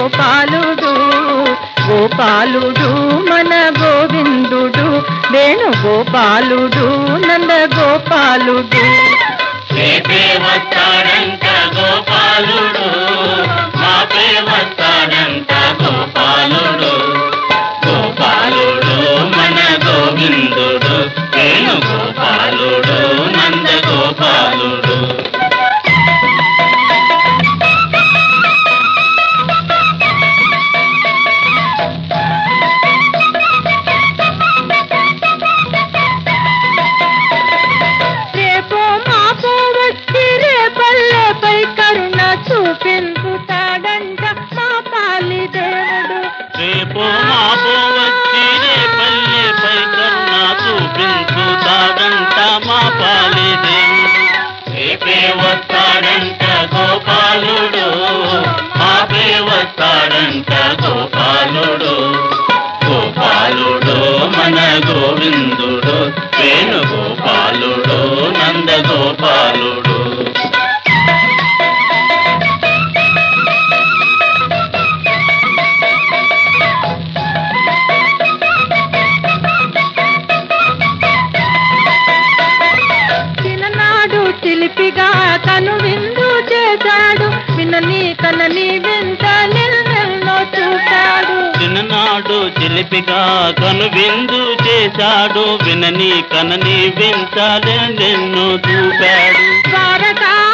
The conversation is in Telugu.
గోపాలుడు గోపాలుడు మన గోవిందుడు వేణు గోపాలుడు నంద గోపాలుడు రేపే వస్తాడంట గోపాలుడు మాపే వస్తాడంట గోపాలుడు గోపాలుడు మన గోవిందుడు వేణు గోపాలుడు నంద గోపాలుడు రేపో మాపో వచ్చి రేపల్లెపై కరుణ చూపించుతాడంట మా పాలి దేవుడు రేపో మాపో వచ్చి రేపల్లెపై కరుణ చూపించుతాడంట మా పాలి దేవుడు రేపే వస్తాడంట గోపాలుడు మాపే వస్తాడంట గోపాలుడు గోపాలుడు మన గోవిందుడు వేణు గోపాలుడు నంద గోపాలుడు చిన్ననాడు చిలిపిగా కను విందు చేశాడు వినని కనని వింత నెల్లెన్నో చూశాడు చిన్ననాడు చిలిపిగా కను విందు చేశాడు వినని కనని వించాలెన్నో చూపాడు ద్వారకా